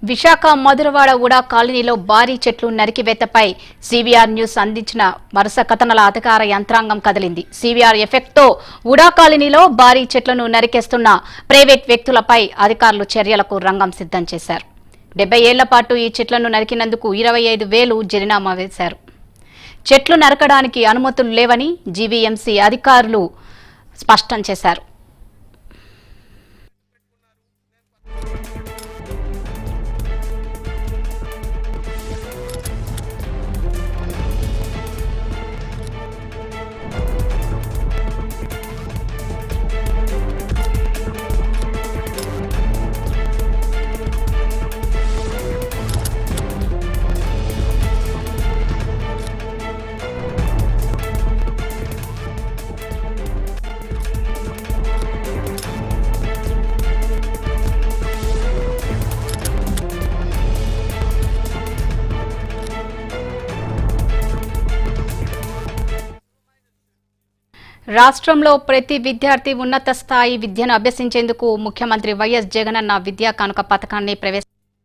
విశాఖ మధురవాడ ఉడా కాలనీలో భారీ చెట్లు నరికివేతపై సివిఆర్ న్యూస్ అందించిన వరుస కథనాల అధికార యంత్రాంగం కదిలింది సివిఆర్ ఎఫెక్ట్ తో ఉడా కాలనీలో భారీ చెట్లను నరికేస్తున్న ప్రైవేట్ వ్యక్తులపై అధికారులు చర్యలకు రంగం సిద్ధం చేశారు డెబ్బై ఏళ్ల పాటు ఈ చెట్లను నరికినందుకు ఇరవై ఐదు వేలు జరినామా వేశారు చెట్లు నరకడానికి అనుమతులు లేవని జీవీఎంసీ అధికారులు స్పష్టం చేశారు రాష్ట్రంలో ప్రతి విద్యార్థి ఉన్నత స్థాయి విద్యను అభ్యసించేందుకు ముఖ్యమంత్రి వైఎస్ జగనన్న విద్యా కానుక పథకాన్ని ప్రవేశ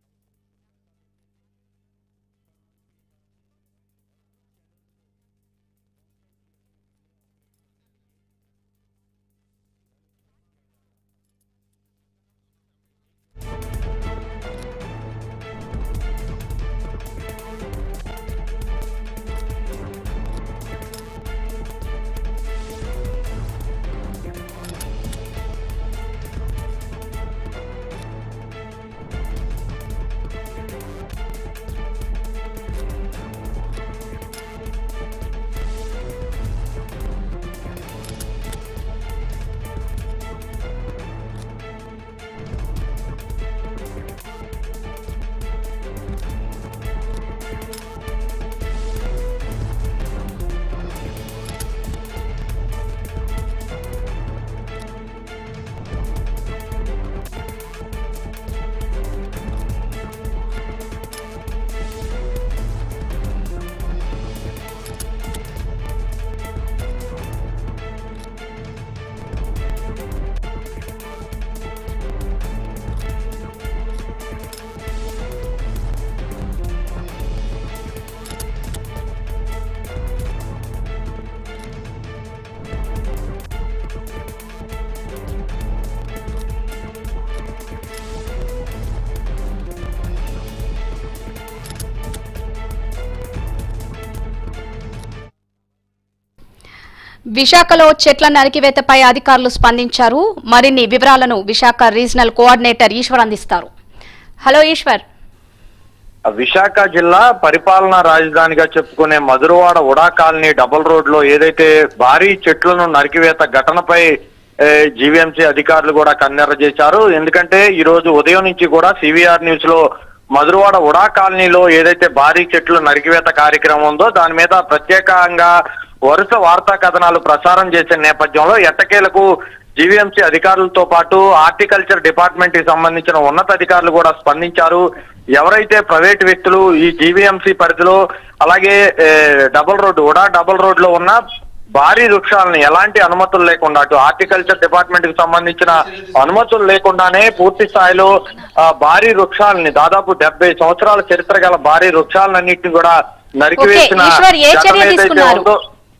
విశాఖలో చెట్ల నరికివేతపై అధికారులు స్పందించారు మరిన్ని వివరాలను విశాఖ రీజనల్ కోఆర్డినేటర్ ఈశ్వర్ అందిస్తారు హలో ఈశ్వర్ విశాఖ జిల్లా పరిపాలనా రాజధానిగా చెప్పుకునే Madhurawada Uda colony double road లో ఏదైతే భారీ చెట్లను నరికివేత ఘటనపై ఏ, జీవీఎంసీ అధికారులు కూడా కన్నెర్ర చేశారు ఎందుకంటే ఈ రోజు ఉదయం నుంచి కూడా సివిఆర్ న్యూస్ లో మధురవాడ ఉడా కాలనీలో ఏదైతే భారీ చెట్లు నరికివేత కార్యక్రమం ఉందో దాని మీద ప్రత్యేకంగా వరుస వార్తా కథనాలు ప్రసారం చేసే నేపథ్యంలో ఎట్టకేలకు జీవీఎంసీ అధికారులతో పాటు హార్టికల్చర్ డిపార్ట్మెంట్ కి సంబంధించిన ఉన్నత అధికారులు కూడా స్పందించారు ఎవరైతే ప్రైవేట్ వ్యక్తులు ఈ జీవీఎంసీ పరిధిలో అలాగే ఏ, double road Uda double road లో ఉన్న భారీ వృక్షాలను ఎలాంటి అనుమతులు లేకుండా అటు హార్టికల్చర్ డిపార్ట్మెంట్ కి సంబంధించిన అనుమతులు లేకుండానే పూర్తి స్థాయిలో ఆ, భారీ వృక్షాలని దాదాపు డెబ్బై సంవత్సరాల చరిత్ర గల భారీ వృక్షాలన్నింటినీ కూడా నరికివేసిన ఓకే, ఈశ్వర్, ఏ ఘటన చర్య ఏదైతే తీసుకున్నారు? ఉందో,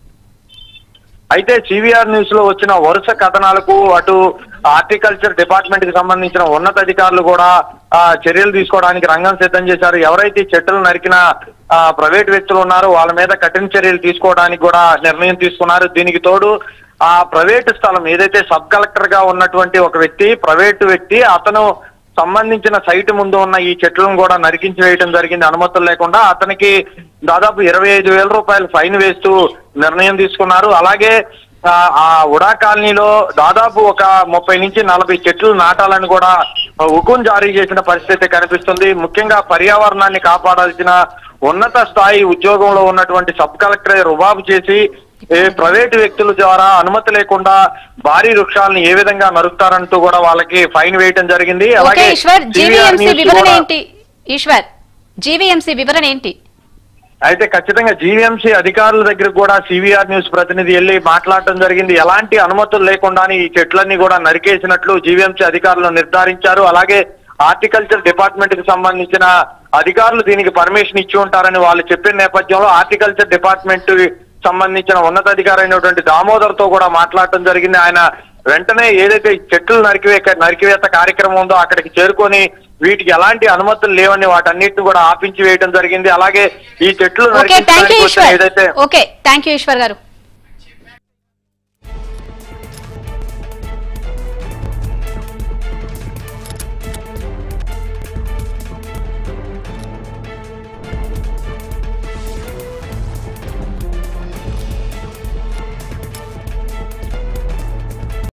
అయితే సివిఆర్ న్యూస్ లో వచ్చిన వరుస కథనాలకు అటు హార్టికల్చర్ డిపార్ట్మెంట్ కి సంబంధించిన ఉన్నత అధికారులు కూడా ఆ, చర్యలు తీసుకోవడానికి రంగం సిద్ధం చేశారు ఎవరైతే ఈ చెట్లు నరికిన ఆ, ప్రైవేట్ వ్యక్తులు ఉన్నారో వాళ్ళ మీద కఠిన చర్యలు తీసుకోవడానికి కూడా నిర్ణయం తీసుకున్నారు దీనికి తోడు ఆ ప్రైవేట్ స్థలం ఏదైతే సబ్ కలెక్టర్ గా ఉన్నటువంటి ఒక వ్యక్తి ప్రైవేట్ వ్యక్తి అతను సంబంధించిన సైట్ ముందు ఉన్న ఈ చెట్లను కూడా నరికించి వేయడం జరిగింది అనుమతులు లేకుండా అతనికి దాదాపు ఇరవై ఐదు వేల రూపాయలు ఫైన్ వేస్తూ నిర్ణయం తీసుకున్నారు అలాగే ఆ, ఆ ఉడా కాలనీలో దాదాపు ఒక ముప్పై నుంచి నలభై చెట్లు నాటాలని కూడా హుకుం జారీ చేసిన పరిస్థితి కనిపిస్తుంది ముఖ్యంగా పర్యావరణాన్ని కాపాడాల్సిన ఉన్నత స్థాయి ఉద్యోగంలో ఉన్నటువంటి సబ్ కలెక్టర్ రుబాబు చేసి ఏ ప్రైవేటు వ్యక్తుల ద్వారా అనుమతి లేకుండా భారీ వృక్షాలను ఏ విధంగా నరుకుతారంటూ కూడా వాళ్ళకి ఫైన్ వేయటం జరిగింది ఓకే అలాగే ఈశ్వర్ TVR జీవీఎంసీ న్యూస్ వివరణ కూడా- ఏంటి ఈశ్వర్ జీవీఎంసీ వివరణ ఏంటి అయితే ఖచ్చితంగా జీవీఎంసీ అధికారుల దగ్గర కూడా సివిఆర్ న్యూస్ ప్రతినిధి వెళ్ళి మాట్లాడటం జరిగింది ఎలాంటి అనుమతులు లేకుండానే ఈ చెట్లన్నీ కూడా నరికేసినట్లు జీవీఎంసీ అధికారులు నిర్ధారించారు అలాగే హార్టికల్చర్ డిపార్ట్మెంట్ కి సంబంధించిన అధికారులు దీనికి పర్మిషన్ ఇచ్చి ఉంటారని వాళ్ళు చెప్పిన నేపథ్యంలో హార్టికల్చర్ డిపార్ట్మెంట్ సంబంధించిన ఉన్నతాధికారి అయినటువంటి దామోదర్ తో కూడా మాట్లాడటం జరిగింది ఆయన వెంటనే ఏదైతే ఈ చెట్లు నరికివే నరికివేత కార్యక్రమం ఉందో అక్కడికి చేరుకొని వీటికి ఎలాంటి అనుమతులు లేవని వాటన్నిటిని కూడా ఆపించి వేయడం జరిగింది అలాగే ఈ చెట్లు ఓకే థ్యాంక్ యూ నరికించడానికి వచ్చిన ఈశ్వర్ ఏదైతే ఓకే థ్యాంక్ యూ ఈశ్వర్ గారు